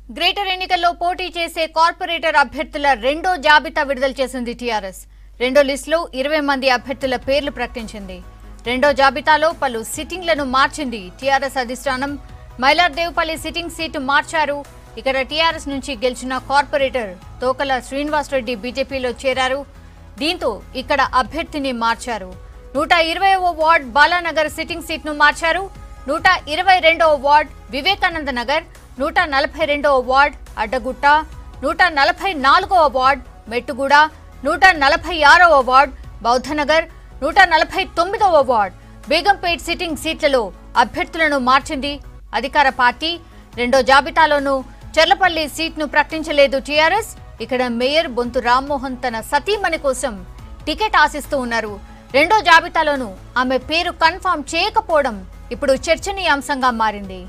greater ఎన్నికల్లో పోటీ చేసే కార్పొరేటర్ అభ్యర్థుల రెండో జాబితా విడుదల చేసింది టీఆర్ఎస్ రెండో లిస్టులో ఇరవై మంది అభ్యర్థుల పేర్లు ప్రకటించింది రెండో జాబితాలో పలు సిట్టింగ్లను మార్చింది టీఆర్ఎస్ అధిష్టానం మైలార్దేవ్పల్లి సిట్టింగ్ సీటు మార్చారు ఇక్కడ టీఆర్ఎస్ నుంచి గెలిచిన కార్పొరేటర్ తోకల శ్రీనివాస్ రెడ్డి బీజేపీలో చేరారు దీంతో ఇక్కడ అభ్యర్థిని మార్చారు నూట ఇరవైవ వార్డ్ బాలానగర్ సిట్టింగ్ సీట్ను మార్చారు నూట ఇరవై రెండవ వార్డ్ వివేకానంద నగర్ నూట నలభై రెండవ వార్డ్ అడ్డగుట్ట నూట నలభై నాలుగవ వార్డ్ మెట్టుగూడ నూట నలభై ఆరవ వార్డ్ బౌద్ధనగర్ నూట నలభై తొమ్మిదవ వార్డ్ బేగంపేట్ సిట్టింగ్ సీట్లలో అభ్యర్థులను మార్చింది అధికార పార్టీ రెండో జాబితాలోనూ చెర్లపల్లి సీట్ను ప్రకటించలేదు టీఆర్ఎస్ ఇక్కడ మేయర్ బొంతు రామ్మోహన్ తన సతీమణి కోసం టికెట్ ఆశిస్తూ ఉన్నారు రెండో జాబితాలోనూ ఆమె పేరు కన్ఫర్మ్ చేయకపోవడం ఇప్పుడు చర్చనీయాంశంగా మారింది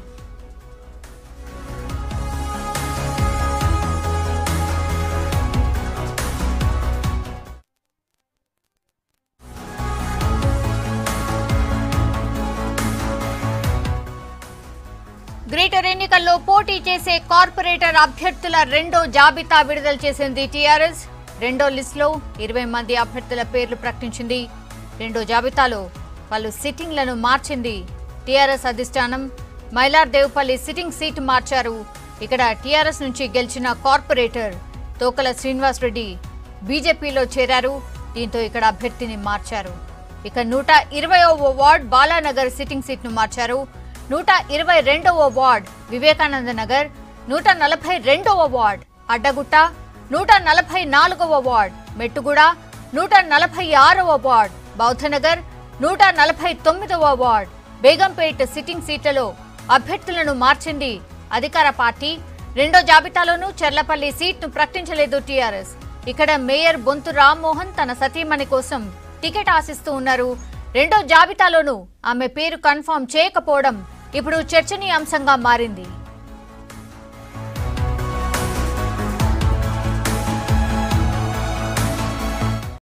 గ్రేటర్ ఎన్నికల్లో పోటీ చేసే కార్పొరేటర్ అభ్యర్థుల రెండో జాబితా విడుదల చేసింది టీఆర్ఎస్ రెండో లిస్టులో ఇరవై మంది అభ్యర్థుల పేర్లు ప్రకటించింది రెండో జాబితాలో పలు సిట్టింగ్లను మార్చింది టీఆర్ఎస్ అధిష్టానం మైలార్దేవ్పల్లి సిట్టింగ్ సీటు మార్చారు ఇక్కడ టీఆర్ఎస్ నుంచి గెలిచిన కార్పొరేటర్ తోకల శ్రీనివాస్ రెడ్డి బీజేపీలో చేరారు దీంతో ఇక్కడ అభ్యర్థిని మార్చారు ఇక నూట ఇరవైవ వార్డ్ బాలానగర్ సిట్టింగ్ సీట్ను మార్చారు నూట ఇరవై రెండవ వార్డ్ వివేకానంద నగర్ నూట నలభై రెండవ వార్డ్ అడ్డగుట్ట నూట నలభై నాలుగవ వార్డ్ మెట్టుగూడ నూట నలభై ఆరవ వార్డ్ బౌద్ధనగర్ నూట నలభై తొమ్మిదవ వార్డ్ బేగంపేట్ సిట్టింగ్ సీట్లలో అభ్యర్థులను మార్చింది అధికార పార్టీ రెండో జాబితాలోనూ చెర్లపల్లి సీట్ను ప్రకటించలేదు టీఆర్ఎస్ ఇక్కడ మేయర్ బొంతు రామ్మోహన్ తన సతీమణి కోసం టికెట్ ఆశిస్తూ ఉన్నారు రెండో జాబితాలోనూ ఆమె పేరు కన్ఫర్మ్ చేయకపోవడం ఇప్పుడు చర్చనీయాంశంగా మారింది